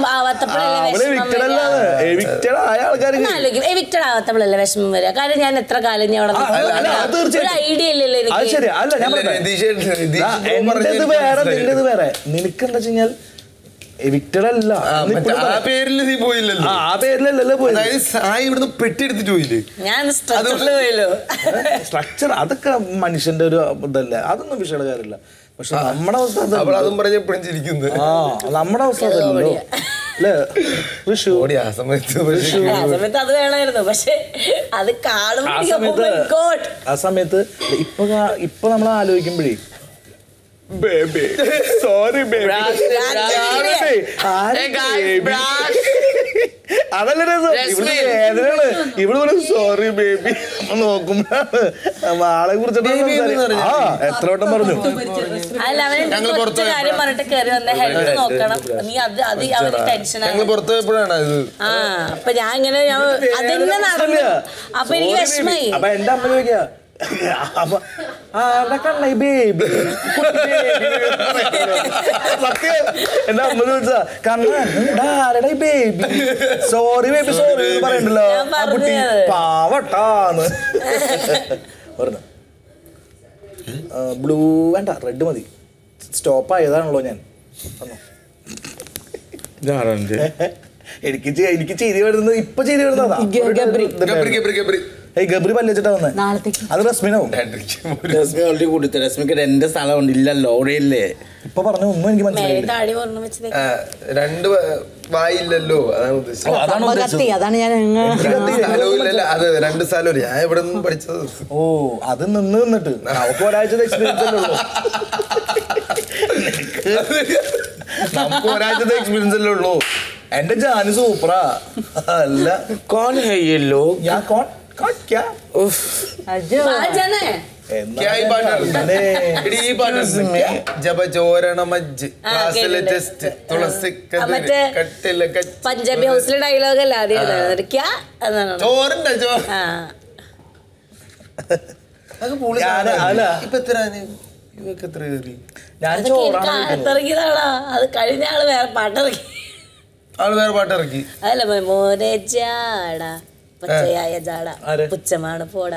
ആവാത്തപ്പോഴല്ലേ അവള് വിഷമം എവിക്റ്റഡ് വരിക? അല്ലാതെ എവിക്റ്റഡ് ആയ ആൾക്കാർക്ക് ആലോചിക്കും എവിക്റ്റഡ് ആവാത്തപ്പോഴല്ലേ വിഷമം വരിക കാരണം ഞാൻ എത്ര കാലം ഞാൻ അവിടെ ആ, അല്ല, അല്ല, അത് ഒരു തീർച്ചയായിട്ടും. ഐഡിയ ഇല്ലല്ലോ അത് എനിക്ക് ശരി അല്ല ഞാൻ ഇല്ല, പറഞ്ഞത്. രതീഷ് രതീഷ് ദാ, ബ്രോ പറഞ്ഞത് എന്റേത് എനിക്ക് വേറെ മനസ്സിലായി. നിന്റേത് വേറെ നിനക്ക് എന്താ വെച്ചാൽ എവിക്റ്റഡ് അല്ല ആ, എന്ന് മറ്റേ ഇപ്പോഴും ആ പറയാം. പേരിൽ നീ പോയില്ലല്ലോ ആ, ആ പേരിലല്ലല്ലോ പോയത് അതായത് സായി ഇവിടുന്ന് പെട്ടിയെടുത്തിട്ട് പോയില്ലേ ഞാൻ സ്ട്രക്ചറിൽ പോയല്ലോ സ്ട്രക്ചർ അതൊക്കെ മനുഷ്യന്റെ ഒരു ഇതല്ലേ അതൊന്നും വിഷയമുള്ള കാര്യമില്ല പക്ഷെ നമ്മുടെ അവസ്ഥ അവൾ അതല്ലല്ലോ. അതും പറഞ്ഞ എപ്പോഴും ചിരിക്കുന്നു ആ നമ്മുടെ അവസ്ഥ അതല്ലല്ലോ അല്ലേ വിഷു ഓടി ആ സമയത്ത് പക്ഷേ ആ സമയത്ത് അത് വേണമായിരുന്നു പക്ഷെ അത് ആ കാണുമ്പോൾ സമയത്ത് ഗോഡ് ആ സമയത്ത് ഇപ്പൊ കാ- ഇപ്പൊ നമ്മൾ ആലോചിക്കുമ്പോഴേ ബേബി സോറി ബേബി അതല്ല രസം ഇവിടെ വേദനയാണ് ഇവിടെ സോറി ബേബി നോക്കുമ്പോഴാണ് ആളെ കുറിച്ചിട്ട് ആ എത്ര വട്ടം പറഞ്ഞു അല്ല അവനെ ഞങ്ങള് പുറത്ത് കുറച്ച് കാര്യം പറഞ്ഞിട്ട് കയറി വന്ന ഹെൽത്ത് നോക്കണം നീ അത് അത് അവന് ടെൻഷനാണ് ഞങ്ങൾ പുറത്തു പോയപ്പോഴാണ് ഇത് ആ അപ്പൊ ഞാൻ ഇങ്ങനെ ഞാൻ അതെന്നെ നടന്നു അപ്പൊ എനിക്ക് വിഷമായി അപ്പൊ എന്റെ അമ്മ ചോദിക്കാ അപ്പൊ ആ അവിടെ കണ്ണ ബേബി സത്യം എന്റെ അമ്മ ചോദിച്ചാ കണ്ണ ആരുടെ ബേബി സോറി ബേബി സോറി പറയണ്ടല്ലോ ഞാൻ ആ കുട്ടി പറഞ്ഞത്. പാവട്ടാന്ന് പറഞ്ഞു ബ്ലൂ വേണ്ട റെഡ് മതി സ്റ്റോപ്പ് ആയതാണല്ലോ ഞാൻ വന്നോ. എനിക്ക് ചെ- എനിക്ക് ചിരി വരുന്നത് ഇപ്പൊ ചിരി വരുന്നതാ ഗബ്രി ഗബ്രി ഗബ്രി ഏയ് ഗബ്രി പല്ലിച്ചിട്ടാ വന്നേ നാളത്തേക്ക് അത് റസ്മിനാവും രശ്മി ഓൾറെഡി കൊടുത്തു രശ്മിക്ക് എന്റെ സ്ഥലമുണ്ട് ഇല്ലല്ലോ അവിടെ ഇല്ലേ ഇപ്പൊ പറഞ്ഞ ഒന്നും എനിക്ക് മേലെ മനസ്സിലായില്ല താടി പറഞ്ഞു വെച്ചത് ആ, രണ്ട് വ- വായില്ലല്ലോ അതാണ് ഉദ്ദേശിച്ചത് അതാണ് കത്തി അതാണ് ഞാൻ അങ്ങ് സ്ഥലവും ഇല്ലല്ലോ അതെ രണ്ട് സ്ഥലവും ഞാൻ ഇവിടെ നിന്ന് പഠിച്ചത് ഓ അത് നിന്ന് നിന്നിട്ട് നമുക്ക് ഒരാഴ്ചത്തെ എക്സ്പീരിയൻസ് അല്ലേ ഉള്ളൂ നമുക്ക് ഒരാഴ്ചത്തെ എക്സ്പീരിയൻസ് അല്ലേ ഉള്ളൂ എന്റെ ജാന് സൂപ്പറാ അല്ല കോൺ ഹൈ ये लोग ഞാൻ കോൺ കോൺ ക്യാ അജോ ജനേ എന്നാ ക്യാ ഈ പാട്ടുണ്ട്? ഞാനേ- എടി, ഈ പാട്ടുണ്ട് ജപ ചോരണ മജ്ജ് ആ, ക്ലാസ്സിലെ കേട്ടിട്ടുണ്ട്. ടെസ്റ്റ് തുളസി ആ, മറ്റേ കട്ടില പഞ്ചാബി ഹൗസിലെ ഡയലോഗ് അല്ല ആദ്യം ഇതാണ്. ക്യാ എന്നാണ് ചോറുണ്ട ചോറ് ആ അതൊക്കെ പുളി ഞാന് സാധനം. അല്ല. ഇപ്പൊ എത്ര ഇവക്ക് എത്ര കയറി ഞാൻ അതൊക്കെ ചോറാണ് എനിക്ക് കഴിക്കുന്നത്. ഇറങ്ങിയതാടാ അത് കഴിഞ്ഞ ആള് വേറെ പാട്ടിറങ്ങി ആള് വേറെ പാട്ട് ഇറക്കി അതല്ല മോനെ മോനെ ജാട പച്ചയായ ജാട ആര്? പുച്ഛമാണ് പോട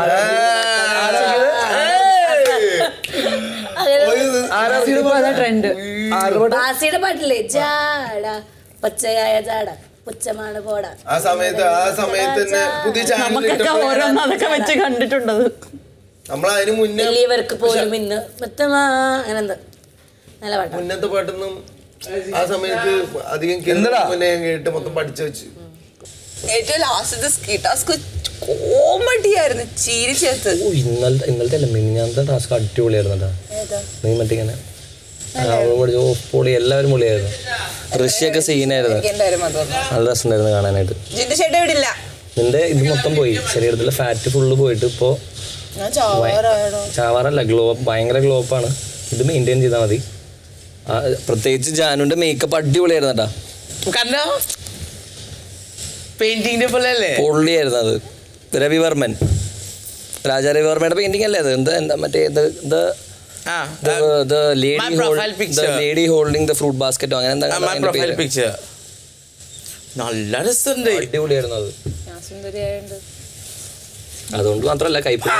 ഇപ്പൊ അതാ ട്രെൻഡ് ബാസിയുടെ പാട്ടില്ലേ ജാട പച്ചയായ ജാട പുച്ഛമാണ് പോട ആ സമയത്ത് ആ സമയത്ത് തന്നെ പുതിയ ചാനൽ നമുക്കൊക്കെ ഓരോന്ന് അതൊക്കെ വെച്ച് കണ്ടിട്ടുണ്ടത് നമ്മൾ അതിന് മുന്നേ വലിയവർക്ക് പോലും ഇന്ന് മുത്തമാ അങ്ങനെ എന്താ നല്ല പാട്ടാ മുന്നത്തെ പാട്ടൊന്നും ആ സമയത്ത് അധികം കേൾക്കുന്ന മുന്നേ ഞാൻ കേട്ട് മൊത്തം പഠിച്ചു വെച്ച് ഏറ്റവും ലാസ്റ്റത്തെ സ്കീ ടാസ്ക് കോമഡിയായിരുന്നു ചിരി ചേർത്ത് ഓ, ഇന്നലത്തെ ഇന്നലത്തെ അല്ല മിനിഞ്ഞാന്നത്തെ ടാസ്ക് അടിപൊളിയായിരുന്നു കേട്ടോ നീ മറ്റേ ഇങ്ങനെ അവള് പഠിച്ച ഓ പൊളി എല്ലാവരും പൊളിയായിരുന്നു ഋഷിയൊക്കെ സീനായിരുന്നു എന്തായാലും അത് നല്ല രസമുണ്ടായിരുന്നു കാണാനായിട്ട് ജിന്റെ ചേട്ടൻ ഇവിടെ ഇല്ല നിന്റെ ഇത് മൊത്തം പോയി ശരീരത്തിലെ ഫാറ്റ് ഫുള്ള് പോയിട്ട് ഇപ്പോൾ ഞാൻ ചോറാണോ ചാവാറല്ല ഗ്ലോ ഭയങ്കര ഗ്ലോ ആണ് ഇത് മെയിൻറ്റെയിൻ ചെയ്താൽ മതി ആ, പ്രത്യേകിച്ച് ജാനുവിന്റെ മേക്കപ്പ് അടിപൊളിയായിരുന്നു കേട്ടാ കണ്ടോ പെയിന്റിങ്ങിന്റെ പോലെ അല്ലേ പൊള്ളിയായിരുന്നു അത് രവിവർമ്മൻ രാജാ രവിവർമ്മയുടെ പെയിന്റിംഗ് അല്ലേ അത് എന്താ എന്താ മറ്റേ ഇത് ഇത് ആ the the lady My hold, profile the picture. lady holding the fruit basket അങ്ങനെ എന്താ മൈ അതിന്റെ പ്രൊഫൈൽ പേര്? പിക്ചർ നല്ല രസമുണ്ട് അടിപൊളിയായിരുന്നു അത് ഞാൻ സുന്ദരിയായുണ്ട് അതുകൊണ്ട് മാത്രല്ല കൈപ്പ്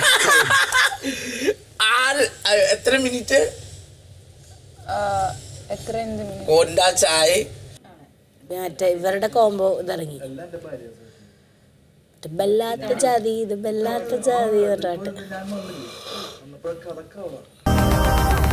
ആറ് ആ, എത്ര മിനിറ്റ് എത്ര എന്ത് കൊണ്ടാ ചായ മറ്റേ ഇവരുടെ കോംബോ ഇതിറങ്ങി മറ്റേ ബല്ലാത്ത ജാതി ഇത് ബല്ലാത്ത ജാതി എന്നിട്ട് വന്നപ്പോഴൊക്കെ അതൊക്കെ